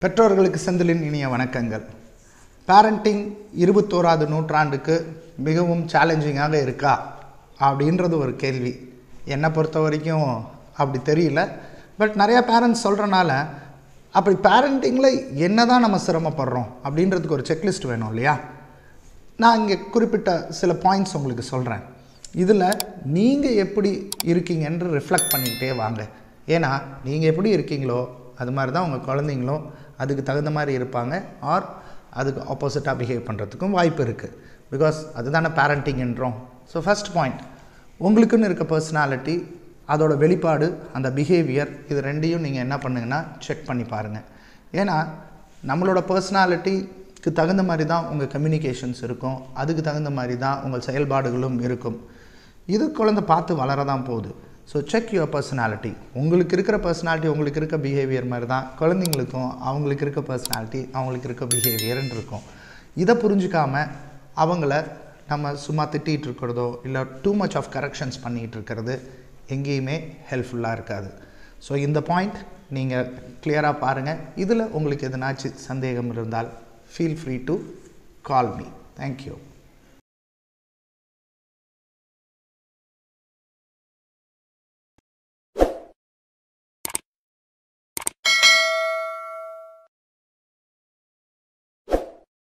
பெற்றோர்களுக்கு செந்திலின் இனிய வணக்கங்கள் பேரண்டிங் இருபத்தோராது நூற்றாண்டுக்கு மிகவும் சேலஞ்சிங்காக இருக்கா அப்படின்றது ஒரு கேள்வி என்னை பொறுத்த வரைக்கும் அப்படி தெரியல பட் நிறையா பேரண்ட்ஸ் சொல்கிறனால அப்படி பேரண்டிங்கில் என்ன தான் நம்ம சிரமப்படுறோம் அப்படின்றதுக்கு ஒரு செக்லிஸ்ட் வேணும் இல்லையா நான் இங்கே குறிப்பிட்ட சில பாயிண்ட்ஸ் உங்களுக்கு சொல்கிறேன் இதில் நீங்கள் எப்படி இருக்கீங்கன்னு ரிஃப்ளெக்ட் பண்ணிக்கிட்டே வாங்க ஏன்னா நீங்கள் எப்படி இருக்கீங்களோ அது மாதிரி தான் உங்கள் குழந்தைங்களும் அதுக்கு தகுந்த மாதிரி இருப்பாங்க ஆர் அதுக்கு ஆப்போசிட்டாக பிஹேவ் பண்ணுறதுக்கும் வாய்ப்பு இருக்குது பிகாஸ் அதுதானே பேரண்டிங்ன்றோம் ஸோ ஃபஸ்ட் பாயிண்ட் உங்களுக்குன்னு இருக்க பர்சனாலிட்டி அதோட வெளிப்பாடு அந்த பிஹேவியர் இது ரெண்டையும் நீங்கள் என்ன பண்ணுங்கன்னா செக் பண்ணி பாருங்கள் ஏன்னா நம்மளோட பர்சனாலிட்டிக்கு தகுந்த மாதிரி தான் உங்கள் கம்யூனிகேஷன்ஸ் இருக்கும் அதுக்கு தகுந்த மாதிரி தான் உங்கள் செயல்பாடுகளும் இருக்கும் இது குழந்தை பார்த்து வளர தான் போகுது ஸோ செக் யுவர் பர்சனாலிட்டி உங்களுக்கு இருக்கிற பர்சனாலிட்டி உங்களுக்கு இருக்க பிஹேவியர் மாதிரி தான் குழந்தைங்களுக்கும் அவங்களுக்கு இருக்க பர்சனாலிட்டி அவங்களுக்கு இருக்க பிஹேவியர்னு இருக்கும் இதை புரிஞ்சுக்காம அவங்கள நம்ம சும்மா திட்டிகிட்டு இருக்கிறதோ இல்லை டூ மச் ஆஃப் கரெக்ஷன்ஸ் பண்ணிகிட்டு இருக்கிறது எங்கேயுமே ஹெல்ப்ஃபுல்லாக இருக்காது ஸோ இந்த பாயிண்ட் நீங்கள் கிளியராக பாருங்கள் இதில் உங்களுக்கு எதனாச்சும் சந்தேகம் இருந்தால் feel free to call me thank you